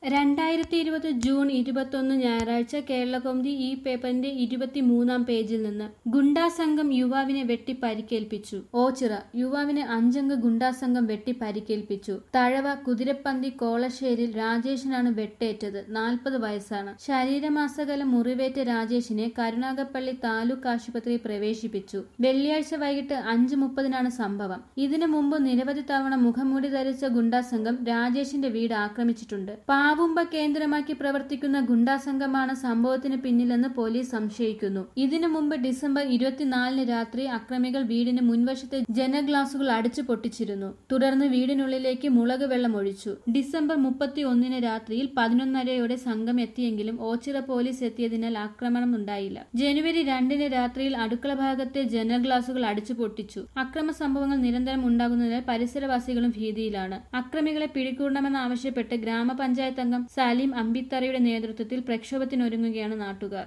രണ്ടായിരത്തി ഇരുപത് ജൂൺ ഇരുപത്തൊന്ന് ഞായറാഴ്ച കേരളകൗമുദി ഈ പേപ്പറിന്റെ ഇരുപത്തിമൂന്നാം പേജിൽ നിന്ന് ഗുണ്ടാ സംഘം യുവാവിനെ വെട്ടി പരിക്കേൽപ്പിച്ചു ഓച്ചിറ യുവാവിനെ അഞ്ചംഗ ഗുണ്ടാ സംഘം വെട്ടി പരിക്കേൽപ്പിച്ചു തഴവ കുതിരപ്പന്തി കോളശ്ശേരിൽ രാജേഷിനാണ് വെട്ടേറ്റത് നാൽപ്പത് വയസ്സാണ് ശരീരമാസകലം മുറിവേറ്റ രാജേഷിനെ കരുനാഗപ്പള്ളി താലൂക്ക് ആശുപത്രിയിൽ പ്രവേശിപ്പിച്ചു വെള്ളിയാഴ്ച വൈകിട്ട് അഞ്ച് മുപ്പതിനാണ് സംഭവം ഇതിനു മുമ്പ് നിരവധി തവണ മുഖംമൂടി ധരിച്ച ഗുണ്ടാ സംഘം രാജേഷിന്റെ വീട് ആക്രമിച്ചിട്ടുണ്ട് പാവുമ്പ കേന്ദ്രമാക്കി പ്രവർത്തിക്കുന്ന ഗുണ്ടാ സംഘമാണ് സംഭവത്തിന് പിന്നിലെന്ന് പോലീസ് സംശയിക്കുന്നു ഇതിനു മുമ്പ് ഡിസംബർ ഇരുപത്തിനാലിന് രാത്രി അക്രമികൾ വീടിന് മുൻവശത്തെ ജനഗ്ലാസുകൾ അടിച്ചു പൊട്ടിച്ചിരുന്നു തുടർന്ന് വീടിനുള്ളിലേക്ക് മുളക് വെള്ളം ഒഴിച്ചു ഡിസംബർ മുപ്പത്തി ഒന്നിന് രാത്രിയിൽ പതിനൊന്നരയോടെ സംഘം എത്തിയെങ്കിലും ഓച്ചിറ പോലീസ് എത്തിയതിനാൽ ആക്രമണം ഉണ്ടായില്ല ജനുവരി രണ്ടിന് രാത്രിയിൽ അടുക്കള ഭാഗത്തെ ജനഗ്ലാസുകൾ അടിച്ചു പൊട്ടിച്ചു അക്രമ സംഭവങ്ങൾ നിരന്തരം ഉണ്ടാകുന്നതിനാൽ പരിസരവാസികളും ഭീതിയിലാണ് അക്രമികളെ പിടികൂടണമെന്നാവശ്യപ്പെട്ട് ഗ്രാമപഞ്ചായത്ത് അംഗം സലീം അമ്പിത്തറയുടെ നേതൃത്വത്തിൽ പ്രക്ഷോഭത്തിനൊരുങ്ങുകയാണ് നാട്ടുകാർ